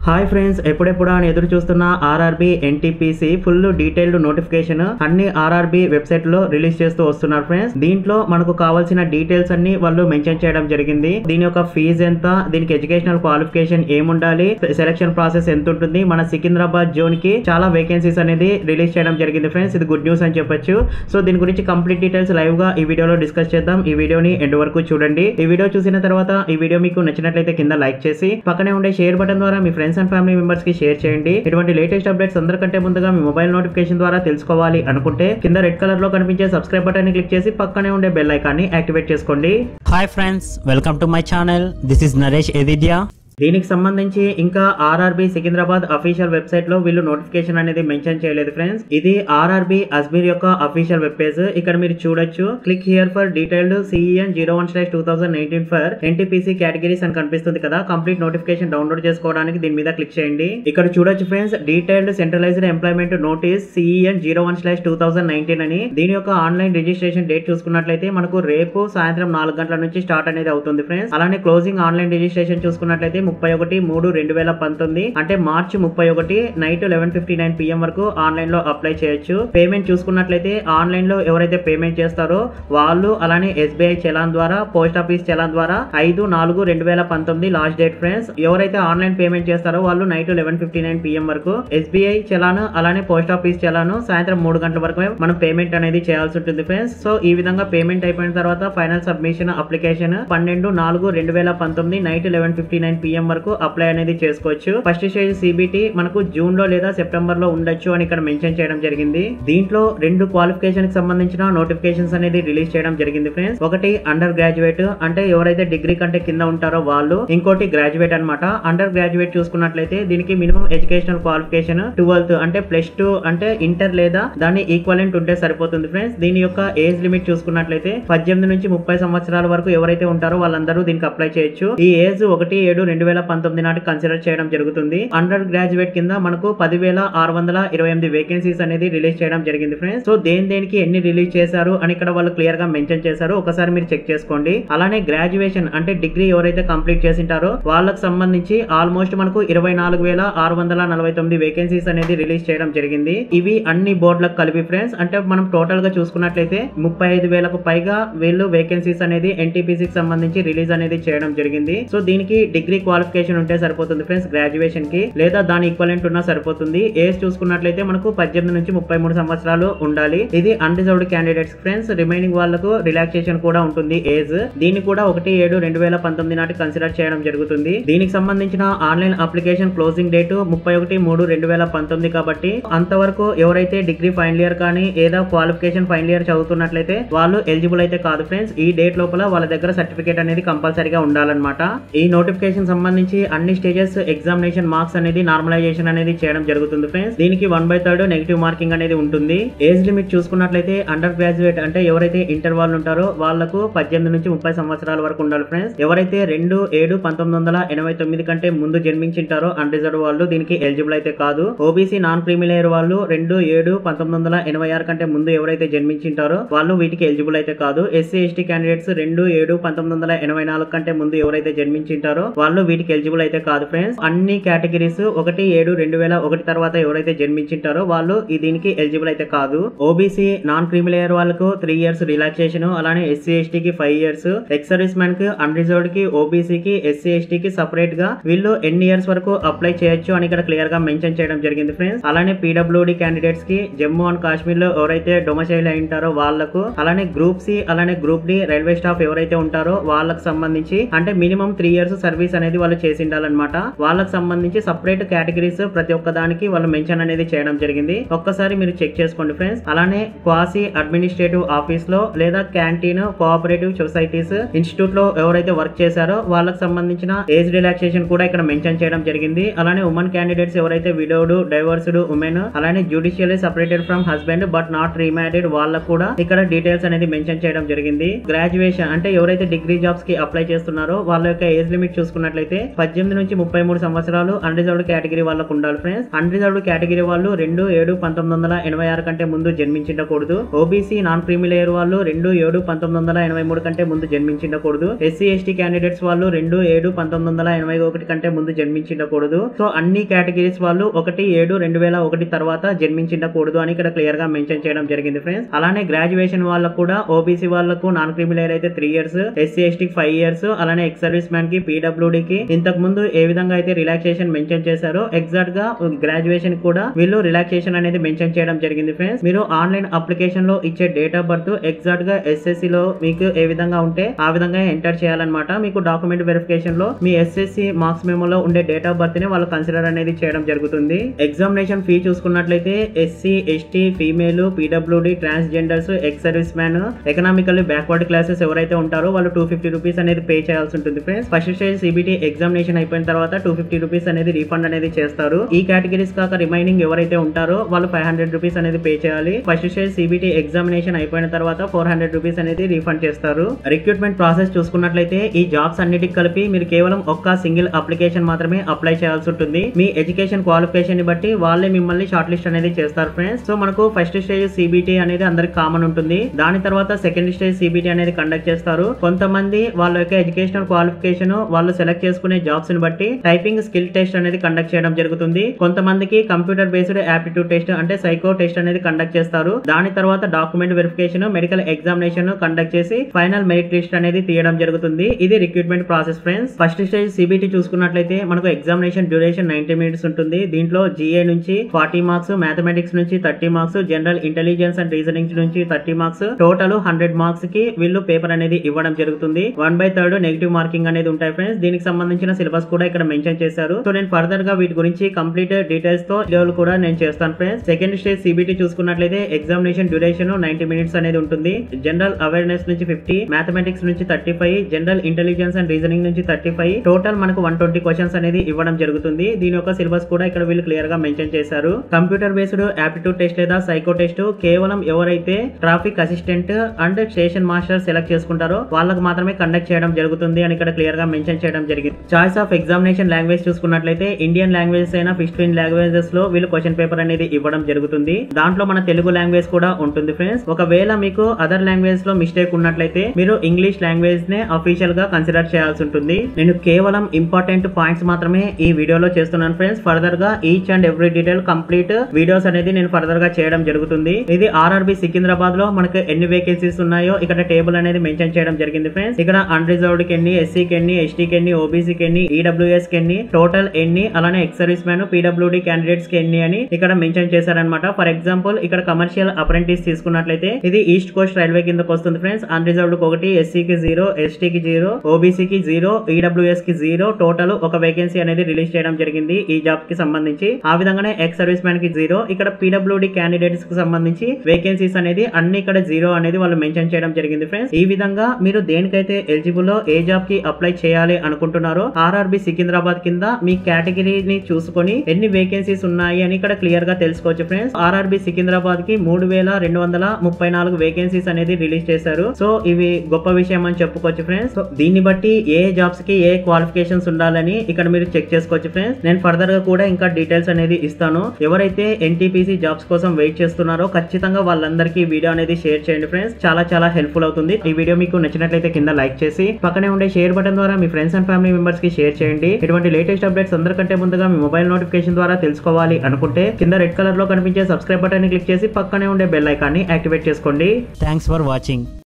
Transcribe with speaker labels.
Speaker 1: Hi friends ఎప్పుడెప్పుడు అని ఎదురు చూస్తున్న RRB NTPC full detailed notification అన్ని ఆర్ఆర్బి వెబ్సైట్ లో రిలీజ్ చేస్తూ వస్తున్నారు ఫ్రెండ్స్ దీంట్లో మనకు కావాల్సిన డీటెయిల్స్ అన్ని వాళ్ళు మెన్షన్ చేయడం జరిగింది దీని యొక్క ఫీజు ఎంత దీనికి ఎడ్యుకేషనల్ క్వాలిఫికేషన్ ఏముండాలి సెలక్షన్ ప్రాసెస్ ఎంత ఉంటుంది మన సికింద్రాబాద్ జోన్ కి చాలా వేకెన్సీస్ అనేది రిలీజ్ చేయడం జరిగింది ఫ్రెండ్స్ ఇది గుడ్ న్యూస్ అని చెప్పొచ్చు సో దీని గురించి కంప్లీట్ డీటెయిల్స్ లైవ్ గా ఈ వీడియోలో డిస్కస్ చేద్దాం ఈ వీడియోని ఎండ్ వరకు చూడండి ఈ వీడియో చూసిన తర్వాత ఈ వీడియో మీకు నచ్చినట్లయితే కింద లైక్ చేసి పక్కనే ఉండే షేర్ బటన్ ద్వారా మీ ఫ్రెండ్స్ అండ్ ఫ్యామిలీ మెంబర్స్ కి షేర్ చేయండి ఇటువంటి లేటెస్ట్ అప్డేట్స్ అందరికంటే ముందుగా మీ మొబైల్ నోటిఫికేషన్ ద్వారా తెలుసుకోవాలి అనుకుంటే కింద రెడ్ కలర్ లో కనిపించే సబ్స్క్రైబ్ బటన్ ని క్లిక్ చేసి పక్కనే ఉండే బెల్ ఐకాన్ని యాక్టివేట్ చేసుకోండి
Speaker 2: hi friends welcome to my channel this is Naresh ఎదిద్యా
Speaker 1: దీనికి సంబంధించి ఇంకా ఆర్ఆర్బి సికింద్రాబాద్ అఫీషియల్ వెబ్సైట్ లో వీళ్ళు నోటిఫికేషన్ అనేది మెన్షన్ చేయలేదు ఫ్రెండ్స్ ఇది ఆర్ఆర్బి అజ్మీర్ యొక్క అఫీషియల్ వెబ్ పేజ్ ఇక్కడ మీరు చూడొచ్చు click here for detailed CEN zero one slash two thousand nineteen for NTPC categories అని కనిపిస్తుంది కదా కంప్లీట్ నోటిఫికేషన్ డౌన్లోడ్ చేసుకోవడానికి దీని మీద క్లిక్ చేయండి ఇక్కడ చూడొచ్చు friends detailed centralized employment notice CEN zero one slash two thousand nineteen అని దీని యొక్క ఆన్లైన్ రిజిస్ట్రేషన్ డేట్ చూసుకున్నట్లయితే మనకు రేపు సాయంత్రం నాలుగు గంటల నుంచి స్టార్ట్ అనేది అవుతుంది ఫ్రెండ్స్ అలానే క్లోజింగ్ ఆన్లైన్ రిజిస్ట్రేషన్ చూసుకున్నట్లయితే ముప్పై ఒకటి మూడు రెండు వేల పంతొమ్మిది అంటే మార్చి ముప్పై ఒకటి night eleven fifty nine PM వరకు ఆన్లైన్ లో అప్లై చేయొచ్చు పేమెంట్ చూసుకున్నట్లయితే ఆన్లైన్ లో ఎవరైతే పేమెంట్ చేస్తారో వాళ్ళు అలానే ఎస్బీఐ చలాన్ ద్వారా పోస్ట్ ఆఫీస్ చలాన్ ద్వారా ఐదు నాలుగు రెండు వేల పంతొమ్మిది లాస్ట్ డేట్ ఫ్రెండ్స్ ఎవరైతే ఆన్లైన్ పేమెంట్ చేస్తారో వాళ్ళు night eleven fifty nine PM వరకు ఎస్బీఐ చలాన్ అలానే పోస్ట్ ఆఫీస్ చలాన్ సాయంత్రం మూడు గంటల వరకు మనం పేమెంట్ అనేది చేయాల్సి ఉంటుంది ఫ్రెండ్స్ సో ఈ విధంగా పేమెంట్ అయిపోయిన తర్వాత ఫైనల్ సబ్మిషన్ అప్లికేషన్ పన్నెండు నాలుగు రెండు వేల పంతొమ్మిది night eleven fifty nine PM వరకు అప్లై అనేది చేసుకోవచ్చు ఫస్ట్ స్టేజ్ సిబిటి మనకు జూన్ లో లేదా సెప్టెంబర్ లో ఉండొచ్చు అని ఇక్కడ మెన్షన్ చేయడం జరిగింది దీంట్లో రెండు క్వాలిఫికేషన్ కి సంబంధించిన నోటిఫికేషన్స్ అనేది రిలీజ్ చేయడం జరిగింది ఫ్రెండ్స్ ఒకటి అండర్ గ్రాడ్యుయేట్ అంటే ఎవరైతే డిగ్రీ కంటే కింద ఉంటారో వాళ్ళు ఇంకోటి గ్రాడ్యుయేట్ అన్నమాట అండర్ గ్రాడ్యుయేట్ చూసుకున్నట్లయితే దీనికి మినిమం ఎడ్యుకేషనల్ క్వాలిఫికేషన్ ట్వెల్త్ అంటే ప్లస్ టూ అంటే ఇంటర్ లేదా దాని ఈక్వలెంట్ ఉంటే సరిపోతుంది ఫ్రెండ్స్ దీని యొక్క ఏజ్ లిమిట్ చూసుకున్నట్లయితే పద్దెనిమిది నుంచి ముప్పై సంవత్సరాల వరకు ఎవరైతే ఉంటారో వాళ్ళందరూ దీనికి అప్లై చేయొచ్చు ఈ ఏజ్ ఒకటి ఏడు రెండు వేల పంతొమ్మిది నాటి కన్సిడర్ చేయడం జరుగుతుంది అండర్ గ్రాడ్యుయేట్ కింద మనకు పదివేల ఆరు వందల ఇరవై ఎనిమిది వేకెన్సీస్ అనేది రిలీజ్ చేయడం జరిగింది ఫ్రెండ్స్ సో దేని దేనికి ఎన్ని రిలీజ్ చేశారు అని ఇక్కడ వాళ్ళు క్లియర్ గా మెన్షన్ చేశారు ఒకసారి మీరు చెక్ చేసుకోండి అలానే గ్రాడ్యుయేషన్ అంటే డిగ్రీ ఎవరైతే కంప్లీట్ చేసింటారో వాళ్ళకి సంబంధించి ఆల్మోస్ట్ మనకు ఇరవై నాలుగు వేల ఆరు వందల నలభై తొమ్మిది వేకెన్సీస్ అనేది రిలీజ్ చేయడం జరిగింది ఇవి అన్ని బోర్డులకు కలిపి ఫ్రెండ్స్ అంటే మనం టోటల్ గా చూసుకున్నట్లయితే ముప్పై ఐదు వేలకు పైగా వీళ్ళు వేకెన్సీస్ అనేది ఎన్టీపీసీకి సంబంధించి రిలీజ్ అనేది చేయడం జరిగింది సో దీనికి డిగ్రీ క్వాలిఫికేషన్ ఉంటే సరిపోతుంది ఫ్రెండ్స్ గ్రాడ్యుయేషన్ కి లేదా దాని ఈక్వలెంట్ ఉన్నా సరిపోతుంది ఏజ్ చూసుకున్నట్లయితే మనకు పద్దెనిమిది నుంచి ముప్పై మూడు సంవత్సరాలు ఉండాలి ఇది అన్రిజర్వ్డ్ క్యాండిడేట్స్ ఫ్రెండ్స్ రిమైనింగ్ వాళ్ళకు రిలాక్సేషన్ కూడా ఉంటుంది ఏజ్ దీన్ని కూడా ఒకటి ఏడు రెండు వేల పంతొమ్మిది నాటి కన్సిడర్ చేయడం జరుగుతుంది దీనికి సంబంధించిన ఆన్లైన్ అప్లికేషన్ క్లోజింగ్ డేట్ ముప్పై ఒకటి మూడు రెండు వేల పంతొమ్మిది కాబట్టి అంతవరకు ఎవరైతే డిగ్రీ ఫైనల్ ఇయర్ కానీ ఏదో క్వాలిఫికేషన్ ఫైనల్ ఇయర్ చదువుతున్నట్లయితే వాళ్ళు ఎలిజిబుల్ అయితే కాదు ఫ్రెండ్స్ ఈ డేట్ లోపల వాళ్ళ దగ్గర సర్టిఫికేట్ అనేది కంపల్సరీగా ఉండాలన్నమాట ఈ నోటిఫికేషన్ సంబంధించి అన్ని స్టేజెస్ ఎగ్జామినేషన్ మార్క్స్ అనేది నార్మలైజేషన్ అనేది చేయడం జరుగుతుంది ఫ్రెండ్స్ దీనికి one by third negative marking అనేది ఉంటుంది ఏజ్ లిమిట్ చూసుకున్నట్లయితే అండర్ గ్రాడ్యుయేట్ అంటే ఎవరైతే ఇంటర్ వాళ్ళు ఉంటారో వాళ్ళకు పద్దెనిమిది నుంచి ముప్పై సంవత్సరాల వరకు ఉండాలి ఫ్రెండ్స్ ఎవరైతే రెండు ఏడు పంతొమ్మిది వందల ఎనభై తొమ్మిది కంటే ముందు జన్మించింటారో అన్రిజర్వ్ వాళ్ళు దీనికి ఎలిజిబుల్ అయితే కాదు ఓబీసీ నాన్ ప్రీమిలేయర్ వాళ్ళు రెండు ఏడు పంతొమ్మిది వందల ఎనభై ఆరు కంటే ముందు ఎవరైతే జన్మించింటారో వాళ్ళు వీటికి ఎలిజిబుల్ అయితే కాదు ఎస్సీ ఎస్టీ క్యాండిడేట్స్ రెండు ఏడు పంతొమ్మిది వందల ఎనభై నాలుగు కంటే ముందు ఎవరైతే జన్మించింటారో వాళ్ళు వీటికి ఎలిజిబుల్ అయితే కాదు ఫ్రెండ్స్ అన్ని కేటగిరీస్ ఒకటి ఏడు రెండు వేల ఒకటి తర్వాత ఎవరైతే జన్మించింటారో వాళ్ళు ఈ దీనికి ఎలిజిబుల్ అయితే కాదు ఓబీసీ నాన్ క్రిమిలేయర్ వాళ్ళకు త్రీ ఇయర్స్ రిలాక్సేషన్ అలానే ఎస్సీ ఎస్టీ కి five years ex service man కి అన్రిజర్వ్డ్ కి ఓబీసీ కి ఎస్సీ ఎస్టీ కి సపరేట్ గా వీళ్ళు ఎన్ని ఇయర్స్ వరకు అప్లై చేయొచ్చు అని ఇక్కడ క్లియర్ గా మెన్షన్ చేయడం జరిగింది ఫ్రెండ్స్ అలానే పీడబ్ల్యూడి క్యాండిడేట్స్ కి జమ్మూ అండ్ కాశ్మీర్ లో ఎవరైతే డొమసైల్ అయి ఉంటారో వాళ్ళకు అలానే గ్రూప్ సి అలానే గ్రూప్ డి రైల్వే స్టాఫ్ ఎవరైతే ఉంటారో వాళ్ళకి సంబంధించి అంటే మినిమం త్రీ ఇయర్స్ సర్వీస్ అనేది వాళ్ళు చేసి ఉండాలన్నమాట వాళ్ళకి సంబంధించి సపరేట్ కేటగిరీస్ ప్రతి ఒక్క దానికి వాళ్ళు మెన్షన్ అనేది చేయడం జరిగింది ఒక్కసారి మీరు చెక్ చేసుకోండి ఫ్రెండ్స్ అలానే క్వాసి అడ్మినిస్ట్రేటివ్ ఆఫీస్ లో లేదా క్యాంటీన్ కోఆపరేటివ్ సొసైటీస్ ఇన్స్టిట్యూట్ లో ఎవరైతే వర్క్ చేశారో వాళ్ళకి సంబంధించిన ఏజ్ రిలాక్సేషన్ కూడా ఇక్కడ మెన్షన్ చేయడం జరిగింది అలానే ఉమెన్ క్యాండిడేట్స్ ఎవరైతే విడోడ్ డైవర్స్డ్ ఉమెన్ అలానే judicially separated from husband but not remarried వాళ్ళకు కూడా ఇక్కడ డీటెయిల్స్ అనేది మెన్షన్ చేయడం జరిగింది గ్రాడ్యుయేషన్ అంటే ఎవరైతే డిగ్రీ జాబ్స్ కి అప్లై చేస్తున్నారో వాళ్ళ యొక్క ఏజ్ లిమిట్ చూసుకున్నట్లయితే చూసుకున్నట్లయితే పద్దెనిమిది నుంచి ముప్పై మూడు సంవత్సరాలు అన్రిజర్వ్డ్ కేటగిరీ వాళ్ళకు ఉండాలి ఫ్రెండ్స్ అన్రిజర్వ్డ్ కేటగిరీ వాళ్ళు రెండు ఏడు పంతొమ్మిది వందల ఎనభై ఆరు కంటే ముందు జన్మించకూడదు ఓబీసీ నాన్ క్రీమీ లేయర్ వాళ్ళు రెండు ఏడు పంతొమ్మిది వందల ఎనభై మూడు కంటే ముందు జన్మించకూడదు ఎస్సీ ఎస్టీ క్యాండిడేట్స్ వాళ్ళు రెండు ఏడు పంతొమ్మిది వందల ఎనభై ఒకటి కంటే ముందు జన్మించకూడదు సో అన్ని కేటగిరీస్ వాళ్ళు ఒకటి ఏడు రెండు వేల ఒకటి తర్వాత జన్మించకూడదు అని ఇక్కడ క్లియర్ గా మెన్షన్ చేయడం జరిగింది ఫ్రెండ్స్ అలానే గ్రాడ్యుయేషన్ వాళ్ళకు కూడా ఓబీసీ వాళ్ళకు నాన్ క్రీమీ లేయర్ అయితే three years SC ST five years అలానే ఎక్స్ సర్వీస్ మ్యాన్ కి పీడబ్ల్యూడి కి ఇంతకు ముందు ఏ విధంగా అయితే రిలాక్సేషన్ మెన్షన్ చేశారో ఎగ్జాక్ట్ గా గ్రాడ్యుయేషన్ కూడా వీళ్ళు రిలాక్సేషన్ అనేది మెన్షన్ చేయడం జరిగింది ఫ్రెండ్స్ మీరు ఆన్లైన్ అప్లికేషన్ లో ఇచ్చే డేట్ ఆఫ్ బర్త్ ఎగ్జాక్ట్ గా ఎస్ఎస్సి లో మీకు ఏ విధంగా ఉంటే ఆ విధంగా ఎంటర్ చేయాలన్నమాట మీకు డాక్యుమెంట్ వెరిఫికేషన్ లో మీ ఎస్ఎస్సి మార్క్స్ మెమోలో ఉండే డేట్ ఆఫ్ బర్త్ ని వాళ్ళు కన్సిడర్ అనేది చేయడం జరుగుతుంది ఎగ్జామినేషన్ ఫీ చూసుకున్నట్లయితే SC ST female PWD transgenders ex service man economically backward classes ఎవరైతే ఉంటారో వాళ్ళు టూ ఫిఫ్టీ రూపీస్ అనేది పే చేయాల్సి ఉంటుంది friends first stage CBT examination అయిపోయిన తర్వాత టూ ఫిఫ్టీ రూపీస్ అనేది రీఫండ్ అనేది చేస్తారు ఈ కేటగిరీస్ కాక రిమైనింగ్ ఎవరైతే ఉంటారో వాళ్ళు ఫైవ్ హండ్రెడ్ రూపీస్ అనేది పే చేయాలి ఫస్ట్ స్టేజ్ సిబిటి ఎగ్జామినేషన్ అయిపోయిన తర్వాత ఫోర్ హండ్రెడ్ రూపీస్ అనేది రీఫండ్ చేస్తారు రిక్రూట్మెంట్ ప్రాసెస్ చూసుకున్నట్లయితే ఈ జాబ్స్ అన్నిటికి కలిపి మీరు కేవలం ఒక్క సింగిల్ అప్లికేషన్ మాత్రమే అప్లై చేయాల్సి ఉంటుంది మీ ఎడ్యుకేషన్ క్వాలిఫికేషన్ ని బట్టి వాళ్ళే మిమ్మల్ని షార్ట్ లిస్ట్ అనేది చేస్తారు ఫ్రెండ్స్ సో మనకు ఫస్ట్ స్టేజ్ సిబిటి అనేది అందరికి కామన్ ఉంటుంది దాని తర్వాత సెకండ్ స్టేజ్ సిబిటి అనేది కండక్ట్ చేస్తారు కొంతమంది వాళ్ళ యొక్క ఎడ్యుకేషనల్ క్వాలిఫికేషన్ వాళ్ళు సెలెక్ట్ చేసుకునే జాబ్స్ ని బట్టి టైపింగ్ స్కిల్ టెస్ట్ అనేది కండక్ట్ చేయడం జరుగుతుంది కొంతమందికి కంప్యూటర్ బేస్డ్ యాప్టిట్యూడ్ టెస్ట్ అంటే సైకో టెస్ట్ అనేది కండక్ట్ చేస్తారు దాని తర్వాత document verification medical examination conduct చేసి ఫైనల్ మెరిట్ లిస్ట్ అనేది తీయడం జరుగుతుంది ఇది recruitment process friends first stage CBT చూసుకున్నట్లయితే మనకు ఎగ్జామినేషన్ డ్యూరేషన్ నైన్టీ మినిట్స్ ఉంటుంది దీంట్లో జిఏ నుంచి ఫార్టీ మార్క్స్ మ్యాథమెటిక్స్ నుంచి thirty marks general intelligence and reasoning నుంచి thirty marks total hundred marks కి వీళ్ళు పేపర్ అనేది ఇవ్వడం జరుగుతుంది one by third negative marking అనేది ఉంటాయి ఫ్రెండ్స్ దీనికి సంబంధించిన సిలబస్ కూడా ఇక్కడ మెన్షన్ చేశారు సో నేను ఫర్దర్ గా వీటి గురించి కంప్లీట్ డీటెయిల్స్ తో వీడియోలు కూడా నేను చేస్తాను ఫ్రెండ్స్ సెకండ్ స్టేజ్ సిబిటి చూసుకున్నట్లయితే ఎగ్జామినేషన్ డ్యూరేషన్ నైన్టీ మినిట్స్ అనేది ఉంటుంది జనరల్ అవేర్నెస్ నుంచి ఫిఫ్టీ మ్యాథమెటిక్స్ నుంచి thirty five general intelligence and reasoning నుంచి థర్టీ ఫైవ్ టోటల్ మనకు వన్ ట్వంటీ క్వశ్చన్స్ అనేది ఇవ్వడం జరుగుతుంది దీని యొక్క సిలబస్ కూడా ఇక్కడ వీళ్ళు క్లియర్ గా మెన్షన్ చేశారు కంప్యూటర్ బేస్డ్ యాప్టిట్యూడ్ టెస్ట్ లేదా సైకో టెస్ట్ కేవలం ఎవరైతే traffic assistant and station master select చేసుకుంటారో వాళ్ళకి మాత్రమే కండక్ట్ చేయడం జరుగుతుంది అని ఇక్కడ క్లియర్ గా మెన్షన్ చేయడం జరిగింది చాయిస్ ఆఫ్ ఎగ్జామినేషన్ లాంగ్వేజ్ చూసుకున్నట్లయితే ఇండియన్ లాంగ్వేజెస్ అయినా ఫిఫ్టీన్ లాంగ్వేజెస్ లో వీళ్ళు క్వశ్చన్ పేపర్ అనేది ఇవ్వడం జరుగుతుంది దాంట్లో మన తెలుగు లాంగ్వేజ్ కూడా ఉంటుంది ఫ్రెండ్స్ ఒకవేళ మీకు అదర్ లాంగ్వేజ్ లో మిస్టేక్ ఉన్నట్లయితే మీరు ఇంగ్లీష్ లాంగ్వేజ్ నే అఫీషియల్ గా కన్సిడర్ చేయాల్సి ఉంటుంది నేను కేవలం ఇంపార్టెంట్ పాయింట్స్ మాత్రమే ఈ వీడియోలో చేస్తున్నాను ఫ్రెండ్స్ ఫర్దర్ గా each and every detail complete videos అనేది నేను ఫర్దర్ గా చేయడం జరుగుతుంది ఇది ఆర్ఆర్బి సికింద్రాబాద్ లో మనకు ఎన్ని వేకెన్సీస్ ఉన్నాయో ఇక్కడ టేబుల్ అనేది మెన్షన్ చేయడం జరిగింది ఫ్రెండ్స్ ఇక్కడ అన్రిజర్వ్డ్ కి ఎన్ని ఎస్సీకి ఎన్ని ఎస్టీకి ఎన్ని ఓబీసీకి ఎన్ని ఈడబ్ల్యూఎస్ కి ఎన్ని టోటల్ ఎన్ని అలానే ex service man PWD candidates కి ఎన్ని అని ఇక్కడ మెన్షన్ చేశారనమాట ఫర్ ఎగ్జాంపుల్ ఇక్కడ కమర్షియల్ అప్రెంటిస్ తీసుకున్నట్లయితే ఇది ఈస్ట్ కోస్ట్ రైల్వే కిందకు వస్తుంది ఫ్రెండ్స్ అన్రిజర్వ్డ్ ఒకటి ఎస్సీకి జీరో ఎస్టీకి జీరో ఓబీసీకి జీరో ఈడబ్ల్యూఎస్ కి జీరో టోటల్ ఒక వేకెన్సీ అనేది రిలీజ్ చేయడం జరిగింది ఈ జాబ్ కి సంబంధించి ఆ విధంగానే ఎక్స్ సర్వీస్ మ్యాన్ కి జీరో ఇక్కడ పీడబ్ల్యూడి క్యాండిడేట్స్ కి సంబంధించి వేకెన్సీస్ అనేది అన్ని ఇక్కడ జీరో అనేది వాళ్ళు మెన్షన్ చేయడం జరిగింది ఫ్రెండ్స్ ఈ విధంగా మీరు దేనికైతే ఎలిజిబుల్ ఏ జాబ్ కి అప్లై చేయాలి అనుకుంటున్నారో ఆర్ఆర్బి సికింద్రాబాద్ కింద మీ కేటగిరీని చూసుకొని ఎన్ని వేకెన్సీస్ ఉన్నాయి అని ఇక్కడ క్లియర్ గా తెలుసుకోవచ్చు ఫ్రెండ్స్ ఆర్ఆర్బి సికింద్రాబాద్ కి మూడు వేల రెండు వందల ముప్పై నాలుగు వేకెన్సీస్ అనేది రిలీజ్ చేశారు సో ఇవి గొప్ప విషయం అని చెప్పుకోవచ్చు ఫ్రెండ్స్ సో దీన్ని బట్టి ఏ జాబ్స్ కి ఏ క్వాలిఫికేషన్స్ ఉండాలని ఇక్కడ మీరు చెక్ చేసుకోవచ్చు ఫ్రెండ్స్ నేను ఫర్దర్ గా కూడా ఇంకా డీటెయిల్స్ అనేది ఇస్తాను ఎవరైతే ఎన్టీపీసీ జాబ్స్ కోసం వెయిట్ చేస్తున్నారో ఖచ్చితంగా వాళ్ళందరికీ ఈ వీడియో అనేది షేర్ చేయండి ఫ్రెండ్స్ చాలా చాలా హెల్ప్ఫుల్ అవుతుంది ఈ వీడియో మీకు నచ్చినట్లయితే కింద లైక్ చేసి పక్కనే ఉండే షేర్ బటన్ ద్వారా మీ ఫ్రెండ్స్ అండ్ ఫ్యామిలీ మెంబర్స్ కి షేర్ చేయండి ఇటువంటి లేటెస్ట్ అప్డేట్స్ అందరికంటే ముందుగా మీ మొబైల్ నోటిఫికేషన్ ద్వారా తెలుసుకోవాలి అనుకుంటే కింద రెడ్ కలర్ లో కనిపించే సబ్స్క్రైబ్ బటన్ ని క్లిక్ చేసి పక్కనే ఉండే బెల్ ఐకాన్ని యాక్టివేట్ చేసుకోండి
Speaker 2: Thanks for watching.